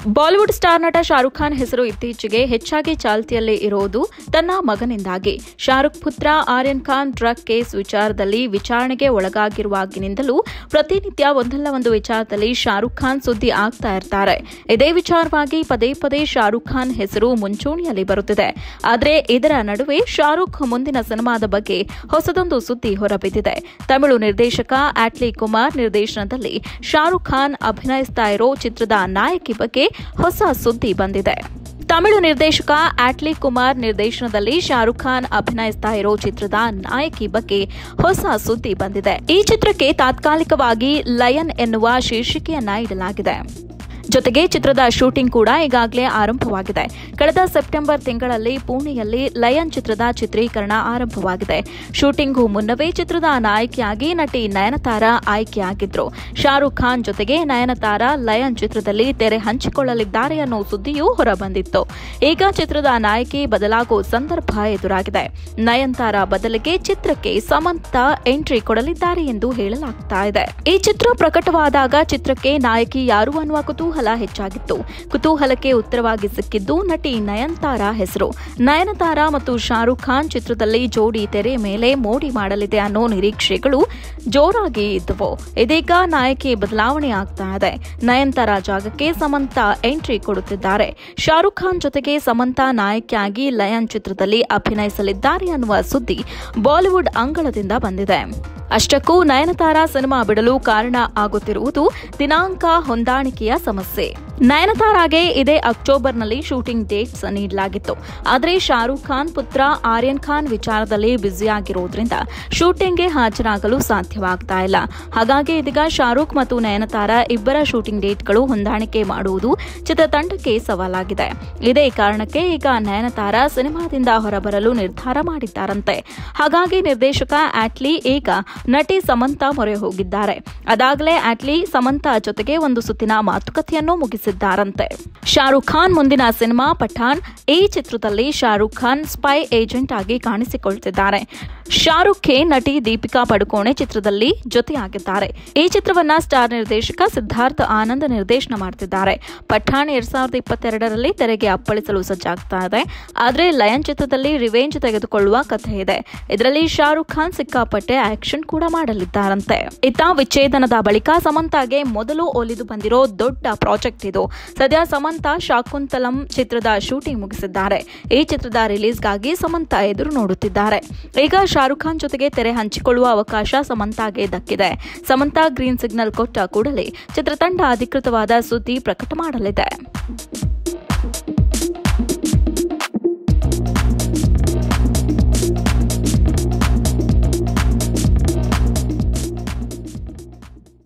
Bollywood star ನಟ ಶಾರುಖ್ ಖಾನ್ ಹೆಸರು ಇತ್ತೀಚೆಗೆ ಹೆಚ್ಚಾಗಿ ಚಾಲ್ತಿಯಲ್ಲಿ ಇರುವುದು ತನ್ನ ಮಗನಿಂದಾಗಿ ಶಾರುಖ್ ಪುತ್ರ ಆರ್ಯನ್ ಖಾನ್ ಡ್ರಗ್ ಕೇಸ್ ವಿಚಾರದಲ್ಲಿ ವಿಚಾರಣೆಗೆ ಒಳಗಾಗಿರುವಾಗಿನಿಂದಲೂ ಪ್ರತಿನಿತ್ಯ ಒಂದಲ್ಲ ಒಂದು ವಿಚಾರದಲ್ಲಿ ಶಾರುಖ್ ಖಾನ್ ಸುದ್ದಿ ಆಗ್ತಾ ಇರ್ತಾರೆ ಇದೇ ವಿಚಾರವಾಗಿ ಪದೇ ಪದೇ ಶಾರುಖ್ ಖಾನ್ ಹೆಸರು ಮುಂಚೂಣಿಯಲ್ಲಿ ಬರುತ್ತಿದೆ ಆದರೆ ಇದರ ನಡುವೆ ಶಾರುಖ್ ಮುಂದಿನ ಸಿನಿಮಾದ ಬಗ್ಗೆ ಹೊಸದೊಂದು ಸುದ್ದಿ ಹೊರಬಿದ್ದಿದೆ ತಮಿಳು ನಿರ್ದೇಶಕ ಆಟ್ಲಿ ಕುಮಾರ್ ನಿರ್ದೇಶನದಲ್ಲಿ ಶಾರುಖ್ ಖಾನ್ ಅಭಿನಯಿಸ್ತಾ ಇರೋ ಚಿತ್ರದ ನಾಯಕಿ ಬಗ್ಗೆ ಹೊಸ ಸುದ್ದಿ ಬಂದಿದೆ ತಮಿಳು ನಿರ್ದೇಶಕ ಆಟ್ಲಿ ಕುಮಾರ್ ನಿರ್ದೇಶನದಲ್ಲಿ ಶಾರುಖ್ ಖಾನ್ ಅಭಿನಯಿಸ್ತಾ ಇರೋ ಚಿತ್ರದ ನಾಯಕಿ ಬಗ್ಗೆ ಹೊಸ ಸುದ್ದಿ ಬಂದಿದೆ ಈ ಚಿತ್ರಕ್ಕೆ ತಾತ್ಕಾಲಿಕವಾಗಿ ಲಯನ್ ಎನ್ನುವ ಶೀರ್ಷಿಕೆಯನ್ನ ಇಡಲಾಗಿದೆ ಜೊತೆಗೆ ಚಿತ್ರದ ಶೂಟಿಂಗ್ ಕೂಡ ಈಗಾಗಲೇ ಆರಂಭವಾಗಿದೆ ಕಳೆದ ಸೆಪ್ಟೆಂಬರ್ ತಿಂಗಳಲ್ಲಿ ಪುಣೆಯಲ್ಲಿ ಲಯನ್ ಚಿತ್ರದ ಚಿತ್ರೀಕರಣ ಆರಂಭವಾಗಿದೆ ಶೂಟಿಂಗ್ಗೂ ಮುನ್ನವೇ ಚಿತ್ರದ ನಾಯಕಿಯಾಗಿ ನಟಿ ನಯನತಾರ ಆಯ್ಕೆಯಾಗಿದ್ರು ಶಾರುಖ್ ಖಾನ್ ಜೊತೆಗೆ ನಯನತಾರ ಲಯನ್ ಚಿತ್ರದಲ್ಲಿ ತೆರೆ ಹಂಚಿಕೊಳ್ಳಲಿದ್ದಾರೆ ಅನ್ನೋ ಸುದ್ದಿಯೂ ಹೊರಬಂದಿತ್ತು ಈಗ ಚಿತ್ರದ ನಾಯಕಿ ಬದಲಾಗೋ ಸಂದರ್ಭ ಎದುರಾಗಿದೆ ನಯನತಾರ ಬದಲಿಗೆ ಚಿತ್ರಕ್ಕೆ ಸಮಂತ ಎಂಟ್ರಿ ಕೊಡಲಿದ್ದಾರೆ ಎಂದು ಹೇಳಲಾಗ್ತಾ ಇದೆ ಈ ಚಿತ್ರ ಪ್ರಕಟವಾದಾಗ ಚಿತ್ರಕ್ಕೆ ನಾಯಕಿ ಯಾರು ಅನ್ನುವ ಕುತೂಹಲ ಹೆಚ್ಚಾಗಿತ್ತು ಕುತೂಹಲಕ್ಕೆ ಉತ್ತರವಾಗಿ ಸಿಕ್ಕಿದ್ದು ನಟಿ ನಯನತಾರ ಹೆಸರು ನಯನತಾರ ಮತ್ತು ಶಾರುಖ್ ಖಾನ್ ಚಿತ್ರದಲ್ಲಿ ಜೋಡಿ ತೆರೆ ಮೇಲೆ ಮೋಡಿ ಮಾಡಲಿದೆ ಅನ್ನೋ ನಿರೀಕ್ಷೆಗಳು ಜೋರಾಗಿ ಇದ್ದವು ಇದೀಗ ನಾಯಕಿ ಬದಲಾವಣೆ ಆಗ್ತಾ ಇದೆ ನಯನತಾರ ಜಾಗಕ್ಕೆ ಸಮಂತ ಎಂಟ್ರಿ ಕೊಡುತ್ತಿದ್ದಾರೆ ಶಾರುಖ್ ಖಾನ್ ಜೊತೆಗೆ ಸಮಂತ ನಾಯಕಿಯಾಗಿ ಲಯನ್ ಚಿತ್ರದಲ್ಲಿ ಅಭಿನಯಿಸಲಿದ್ದಾರೆ ಅನ್ನುವ ಸುದ್ದಿ ಬಾಲಿವುಡ್ ಅಂಗಳದಿಂದ ಬಂದಿದೆ ಅಷ್ಟಕ್ಕೂ ನಯನತಾರ ಸಿನಿಮಾ ಬಿಡಲು ಕಾರಣ ಆಗುತ್ತಿರುವುದು ದಿನಾಂಕ ಹೊಂದಾಣಿಕೆಯ ಸಮಸ್ಯೆ ನಯನತಾರಾಗೆ ಇದೇ ಅಕ್ಟೋಬರ್ನಲ್ಲಿ ಶೂಟಿಂಗ್ ಡೇಟ್ಸ್ ನೀಡಲಾಗಿತ್ತು ಆದರೆ ಶಾರುಖ್ ಖಾನ್ ಪುತ್ರ ಆರ್ಯನ್ ಖಾನ್ ವಿಚಾರದಲ್ಲಿ ಬ್ಯುಸಿಯಾಗಿರೋದ್ರಿಂದ ಶೂಟಿಂಗ್ಗೆ ಹಾಜರಾಗಲು ಸಾಧ್ಯವಾಗ್ತಾ ಇಲ್ಲ ಹಾಗಾಗಿ ಇದೀಗ ಶಾರುಖ್ ಮತ್ತು ನಯನತಾರ ಇಬ್ಬರ ಶೂಟಿಂಗ್ ಡೇಟ್ಗಳು ಹೊಂದಾಣಿಕೆ ಮಾಡುವುದು ಚಿತ್ರತಂಡಕ್ಕೆ ಸವಾಲಾಗಿದೆ ಇದೇ ಕಾರಣಕ್ಕೆ ಈಗ ನಯನತಾರ ಸಿನಿಮಾದಿಂದ ಹೊರಬರಲು ನಿರ್ಧಾರ ಮಾಡಿದ್ದಾರಂತೆ ಹಾಗಾಗಿ ನಿರ್ದೇಶಕ ಆಟ್ಲಿ ಈಗ ನಟಿ ಸಮಂತ ಮೊರೆ ಹೋಗಿದ್ದಾರೆ ಅದಾಗಲೇ ಆಟ್ಲಿ ಸಮಂತ ಜೊತೆಗೆ ಒಂದು ಸುತ್ತಿನ ಮಾತುಕತೆಯನ್ನು ಮುಗಿಸಿದ್ದಾರಂತೆ ಶಾರುಖ್ ಖಾನ್ ಮುಂದಿನ ಸಿನಿಮಾ ಪಠಾಣ್ ಈ ಚಿತ್ರದಲ್ಲಿ ಶಾರುಖ್ ಖಾನ್ ಸ್ಪೈ ಏಜೆಂಟ್ ಆಗಿ ಕಾಣಿಸಿಕೊಳ್ತಿದ್ದಾರೆ ಶಾರುಖ್ ಖೇ ನಟಿ ದೀಪಿಕಾ ಪಡುಕೋಣೆ ಚಿತ್ರದಲ್ಲಿ ಜೊತೆಯಾಗಿದ್ದಾರೆ ಈ ಚಿತ್ರವನ್ನ ಸ್ಟಾರ್ ನಿರ್ದೇಶಕ ಸಿದ್ಧಾರ್ಥ್ ಆನಂದ್ ನಿರ್ದೇಶನ ಮಾಡ್ತಿದ್ದಾರೆ ಪಠಾಣ್ ಎರಡ್ ಸಾವಿರದ ಇಪ್ಪತ್ತೆರಡರಲ್ಲಿ ತೆರೆಗೆ ಅಪ್ಪಳಿಸಲು ಸಜ್ಜಾಗ್ತಾ ಇದೆ ಆದರೆ ಲಯನ್ ಚಿತ್ರದಲ್ಲಿ ರಿವೆಂಜ್ ತೆಗೆದುಕೊಳ್ಳುವ ಕಥೆ ಇದೆ ಇದರಲ್ಲಿ ಶಾರುಖ್ ಖಾನ್ ಸಿಕ್ಕಾಪಟ್ಟೆ ಆಕ್ಷನ್ ಕೂಡ ಮಾಡಲಿದ್ದಾರಂತೆ ಇತ್ತ ವಿಚ್ಛೇದನದ ಬಳಿಕ ಸಮಂತಾಗೆ ಮೊದಲು ಒಲಿದು ಬಂದಿರೋ ದೊಡ್ಡ ಪ್ರಾಜೆಕ್ಟ್ ಇದು ಸದ್ಯ ಸಮಂತ ಶಾಕುಂತಲಂ ಚಿತ್ರದ ಶೂಟಿಂಗ್ ಮುಗಿಸಿದ್ದಾರೆ ಈ ಚಿತ್ರದ ರಿಲೀಸ್ಗಾಗಿ ಸಮಂತ ಎದುರು ನೋಡುತ್ತಿದ್ದಾರೆ ಈಗ ಶಾರುಖ್ ಖಾನ್ ಜೊತೆಗೆ ತೆರೆ ಹಂಚಿಕೊಳ್ಳುವ ಅವಕಾಶ ಸಮಂತಾಗೆ ದಕ್ಕಿದೆ ಸಮಂತ ಗ್ರೀನ್ ಸಿಗ್ನಲ್ ಕೊಟ್ಟ ಕೂಡಲೇ ಚಿತ್ರತಂಡ ಅಧಿಕೃತವಾದ ಸುದ್ದಿ ಪ್ರಕಟ ಮಾಡಲಿದೆ